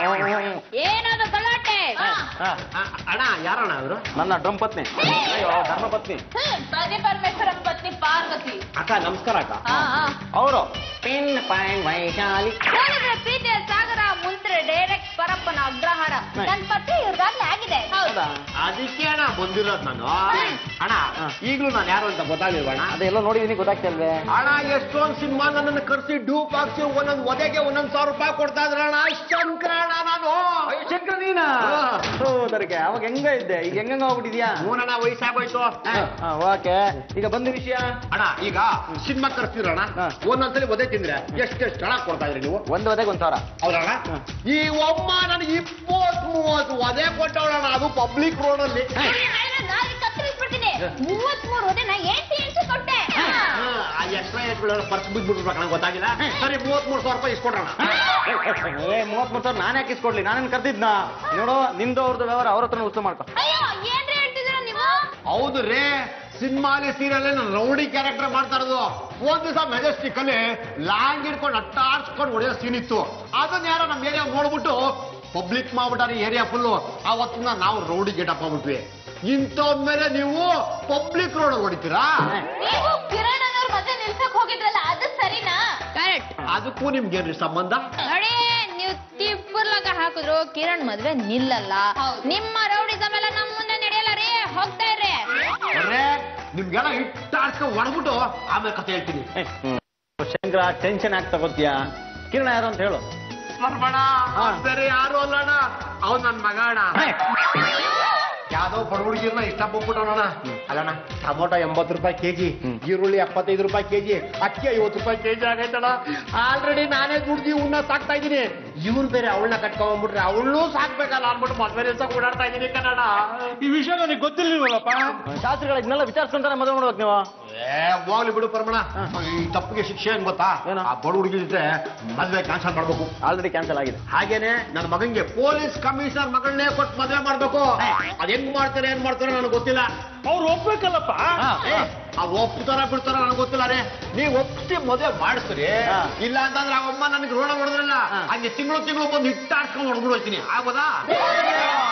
ಏನದು ಗಲಾಟೆ ಹಾ, ಆ, ಅಣ್ಣ ಯಾರಣ್ಣ ಅವರು ನನ್ನ ಡ್ರಮ್ ಪತ್ನಿ ಅಯ್ಯೋ ಧರ್ಮ ಪತ್ನಿ ಪತಿ ಪರಮೇಶ್ವರನ್ ಪತ್ನಿ ಪಾರ್ವತಿ ಅಕ್ಕ ನಮಸ್ಕಾರ ಅಕ್ಕ ಹಾ ಹಾ ಅವರು ಪಿನ್ ಪಾಯಿಂಟ್ ವೈಶಾಲಿ ನೋಡಿದ್ರೆ ಪ್ರೀತಿಯ ಸಾಗರ ಮುಂತ್ರೆ ಡೈರೆಕ್ಟ್ ಪರಪ್ಪನ ಅಗ್ರಹಾರ ನನ್ ಪತಿ ಇವ್ರಿಗಾಗ್ಲೇ ಆಗಿದೆ ಹೌದಾ ಅದಕ್ಕೆ ಅಣ್ಣ ಬಂದಿರೋದು ನಾನು ಅಣ್ಣ ಹಾ. ಈಗಲೂ ನಾನು ಯಾರು ಅಂತ ಗೊತ್ತಾಗಿಲ್ವಣ್ಣ ಅದೆಲ್ಲ ನೋಡಿದೀನಿ ಗೊತ್ತಾಗ್ತಿಲ್ವೇ ಅಣ್ಣ ಎಷ್ಟೊಂದು ಸಿನಿಮಾ ನನ್ನನ್ನು ಕರ್ಸಿ ಡೂಪ್ ಹಾಕ್ಸಿ ಒಂದೊಂದು ಒದೆಗೆ ಒಂದೊಂದು ಸಾವಿರ ರೂಪಾಯಿ ಕೊಡ್ತಾ ಇದ್ರಣ್ಣ ಶಂಕರಣ್ಣ ನಾನು ಶಂಕರ ನೀನಾ ಹಾ. ಸೋದರಿಗೆ ಅವಾಗ ಹೆಂಗ ಇದ್ದೆ ಈಗ ಹೆಂಗ ಹೋಗ್ಬಿಟ್ಟಿದ್ಯಾ ಮೂನಣ್ಣ ವಯಸ್ಸಾಗೋಯ್ತು ಓಕೆ ಈಗ ಬಂದ ವಿಷಯ ಅಣ್ಣ ಈಗ ಸಿನಿಮಾ ಕರ್ಸ್ತಿರಣ್ಣ ಹಾ. ಒಂದೊಂದ್ಸಲಿ ಒದೆ ತಿಂದ್ರೆ ಎಷ್ಟೆಷ್ಟು ಹಣ ಕೊಡ್ತಾ ಇದ್ರಿ ನೀವು ಒಂದ್ ವದೆಗೆ ಒಂದ್ ಸಾವಿರ ಹೌದಣ್ಣ ಈ ಒಮ್ಮ ನನಗೆ ಇಪ್ಪತ್ ಮೂವತ್ತು ಒದೆ ಕೊಟ್ಟವಳಣ್ಣ ಅದು ಪಬ್ಲಿಕ್ ರೋಡ್ ಅಲ್ಲಿ ನಾಳೆ ಕತ್ತರಿಸ್ಬಿಡ್ತೀನಿ ಮೂವತ್ ಮೂರು ಹೋದೆ ನಾ ಎಂಟು ಎಂಟು ಕೊಟ್ಟೆ ಎಕ್ಸ್ಟ್ರಾ ಏಟ್ ಪರ್ಸ್ ಬಿಟ್ಬಿಡ್ಬೇಕು ನಂಗೆ ಗೊತ್ತಾಗಿಲ್ಲ ಸರಿ ಮೂವತ್ ಮೂರು ಸಾವಿರ ರೂಪಾಯಿ ಇಸ್ಕೊಡ್ರಣ ಏ ಮೂವತ್ ಮೂರ್ ಸಾವಿರ ನಾನೇ ಹಾಕಿಸ್ಕೊಡ್ಲಿ ನಾನೇನ್ ಕರ್ದಿದ್ನ ನೋಡು ನಿಂದು ಅವ್ರದ್ದು ವ್ಯವಹಾರ ಅವ್ರ ಹತ್ರ ಉತ್ಸವ ಮಾಡ್ಕೊ ಅಯ್ಯೋ ಏನ್ರಿ ಹೇಳ್ತಿದ್ದೀರ ನೀವು ಹೌದು ರೇ ಸಿನಿಮಾಲಿ ಸೀರಿಯಲ್ ನಾನು ರೌಡಿ ಕ್ಯಾರೆಕ್ಟರ್ ಮಾಡ್ತಾ ಇರೋದು ಒಂದ್ ದಿವಸ ಮೆಜೆಸ್ಟಿಕ್ ಅಲ್ಲಿ ಲಾಂಗ್ ಹಿಡ್ಕೊಂಡು ಅಟ್ಟಾಡ್ಸ್ಕೊಂಡು ಹೊಡೆಯೋ ಸೀನ್ ಇತ್ತು ಅದನ್ನ ಯಾರೋ ನಮ್ಮ ಏರಿಯಾ ನೋಡ್ಬಿಟ್ಟು ಪಬ್ಲಿಕ್ ಮಾಡ್ಬಿಟ್ಟಾರೆ ಏರಿಯಾ ಫುಲ್ಲು ಅವತ್ತಿನ ನಾವು ರೌಡಿ ಗೆಟಪ್ ಆಗ್ಬಿಟ್ವಿ ಇಂಥವ್ ಮೇಲೆ ನೀವು ಪಬ್ಲಿಕ್ ರೋಡ್ ಹೊಡಿತೀರಾ ನೀವು ಕಿರಣ್ ಅನ್ನೋರ್ ಮದ್ವೆ ನಿಲ್ಸಕ್ ಹೋಗಿದ್ರಲ್ಲ ಅದು ಸರಿನಾ ಕರೆಕ್ಟ್ ಅದಕ್ಕೂ ನಿಮ್ಗೇನ್ರಿ ಸಂಬಂಧ ನೋಡಿ ನೀವು ತಿಪ್ಪರ್ಲಾಗ ಹಾಕಿದ್ರು ಕಿರಣ್ ಮದ್ವೆ ನಿಲ್ಲಲ್ಲ ನಿಮ್ಮ ರೌಡಿಸಮ್ ಎಲ್ಲ ನಮ್ ಮುಂದೆ ನಡೆಯಲ್ಲ ರೀ ಹೋಗ್ತಾ ಇರ್ರಿ ಅರ್ರೆ ನಿಮ್ಗೆಲ್ಲ ಇಟ್ಟಾಡ್ಸ್ಕೊಂಡು ಹೊಡ್ಬಿಟ್ಟು ಆಮೇಲೆ ಕತೆ ಹೇಳ್ತೀನಿ ಶಂಕರ ಟೆನ್ಷನ್ ಆಗಿ ತಗೋತೀಯಾ ಕಿರಣ ಯಾರು ಅಂತ ಹೇಳು ಬರ್ಬೇಡ ಬೇರೆ ಯಾರು ಅಲ್ಲಣ್ಣ ಅವ್ನ್ ನನ್ ಮಗ ಅಣ್ಣ ಯಾವ್ದೋ ಬಡ ಹುಡುಗಿರ್ನ ಇಷ್ಟಪಟ್ಬಿಟ್ಟವಣ ಅಲ್ಲಣ್ಣ ಟೊಮೊಟೊ ಎಂಬತ್ತು ರೂಪಾಯಿ ಕೆಜಿ ಹ್ಮ್. ಈರುಳ್ಳಿ ಎಪ್ಪತ್ತೈದು ರೂಪಾಯಿ ಕೆಜಿ ಅಕ್ಕಿ ಐವತ್ತು ರೂಪಾಯಿ ಕೆಜಿ ಆಗೈತಣ್ಣ ಆಲ್ರೆಡಿ ನಾನೇ ದುಡ್ದು ಇವನ್ನ ಸಾಕ್ತಾ ಇದೀನಿ ಇವ್ರು ಬೇರೆ ಅವಳನ್ನ ಕಟ್ಕೊಂಡ್ಬಿಟ್ರೆ ಅವಳು ಸಾಕ್ಬೇಕಲ್ಲ ಅನ್ಬಿಟ್ಟು ಮದ್ವೆ ನಿಲ್ಸಕ್ ಓಡಾಡ್ತಾ ಇದೀನಿ ಕನ್ನಡ ಈ ವಿಷಯ ನನಗೆ ಗೊತ್ತಿರ್ಲಿಲ್ವಲ್ಲಪ್ಪ ಶಾಸ್ತ್ರಿಗಳ ಇದನ್ನೆಲ್ಲ ವಿಚಾರಿಸ್ಕೊಂತಾನೆ ಮದುವೆ ಮಾಡ್ಬೇಕು ನೀವು ಏ ಹೋಗ್ಲಿ ಬಿಡು ಪರಮಣ ಈ ತಪ್ಪಿಗೆ ಶಿಕ್ಷೆ ಏನ್ ಗೊತ್ತಾ ಏನು? ಆ ಬಡ ಹುಡುಗಿ ಜೊತೆ ಮದ್ವೆ ಕ್ಯಾನ್ಸಲ್ ಮಾಡ್ಬೇಕು ಆಲ್ರೆಡಿ ಕ್ಯಾನ್ಸಲ್ ಆಗಿದೆ ಹಾಗೇನೆ ನನ್ನ ಮಗನ್ಗೆ ಪೊಲೀಸ್ ಕಮಿಷನರ್ ಮಗಳನ್ನೇ ಕೊಟ್ಟು ಮದುವೆ ಮಾಡ್ಬೇಕು ಅದ್ ಹೆಂಗ್ ಮಾಡ್ತಾರೆ ಏನ್ ಮಾಡ್ತಾರೆ ನನಗೆ ಗೊತ್ತಿಲ್ಲ ಅವ್ರು ಒಪ್ಬೇಕಲ್ಲಪ್ಪ ಏ, ಆ ಒಪ್ತಾರ ಬಿಡ್ತಾರ ನನಗೆ ಗೊತ್ತಿಲ್ಲ ರೇ ನೀವ್ ಒಪ್ಸಿ ಮದುವೆ ಮಾಡಿಸ್ರಿ ಹಾ. ಇಲ್ಲ ಅಂತಂದ್ರೆ ಆ ಅಮ್ಮ ನನಗೆ ಋಣ ಹೊಡೆದ್ರಲ್ಲ ಹಾ. ಹಂಗೆ ತಿಂಗಳು ತಿಂಗಳು ಬಂದು ಹಿಟ್ಟಾಡ್ಸ್ಕೊಂಡು ಹೊಡ್ಬಿಡು ಹೋಗ್ತೀನಿ ಆಗೋದಾ